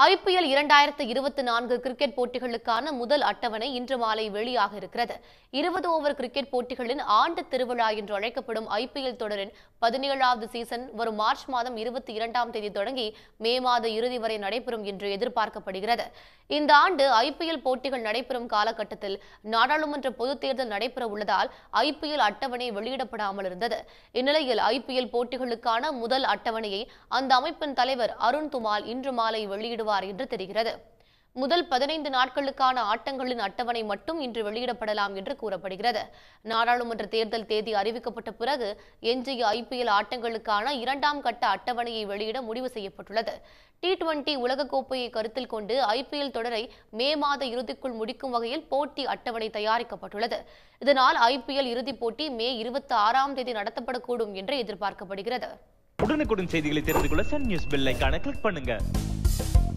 IPL இரண்டாயிரத்து இருபத்தி நான்கு கிரிக்கெட் போட்டிகளுக்கான முதல் அட்டவணை இன்று மாலை வெளியாக இருக்கிறது இருபது ஓவர் கிரிக்கெட் போட்டிகளின் ஆண்டு திருவிழா என்று அழைக்கப்படும் ஐபிஎல் தொடரின் பதினேழாவது சீசன் வரும் மார்ச் மாதம் இருபத்தி இரண்டாம் தேதி தொடங்கி மே மாத இறுதி வரை நடைபெறும் என்று எதிர்பார்க்கப்படுகிறது இந்த ஆண்டு ஐபிஎல் போட்டிகள் நடைபெறும் காலகட்டத்தில் நாடாளுமன்ற பொதுத் தேர்தல் நடைபெற உள்ளதால் ஐபிஎல் அட்டவணை வெளியிடப்படாமல் இருந்தது இந்நிலையில் ஐபிஎல் போட்டிகளுக்கான முதல் அட்டவணையை அந்த அமைப்பின் தலைவர் அருண் துமால் இன்று மாலை வெளியிடுவார் என்று தெரிகிறது முதல் பதினைந்து நாட்களுக்கான ஆட்டங்களின் அட்டவணை மட்டும் இன்று வெளியிடப்படலாம் என்று கூறப்படுகிறது நாடாளுமன்ற தேர்தல் தேதி அறிவிக்கப்பட்ட பிறகு எஞ்சிய ஐபிஎல் ஆட்டங்களுக்கான இரண்டாம் கட்ட அட்டவணையை வெளியிட முடிவு செய்யப்பட்டுள்ளது டி டுவெண்டி உலகக்கோப்பையை கருத்தில் கொண்டு ஐபிஎல் தொடரை மே மாத இறுதிக்குள் முடிக்கும் வகையில் போட்டி அட்டவணை தயாரிக்கப்பட்டுள்ளது இதனால் ஐபிஎல் இறுதிப் போட்டி மே இருபத்தி ஆறாம் தேதி நடத்தப்படக்கூடும் என்று எதிர்பார்க்கப்படுகிறது உடனுக்குடன் செய்திகளை தெரிந்து கொள்ள சன் நியூஸ் பெல் ஐகானை கிளிக் பண்ணுங்க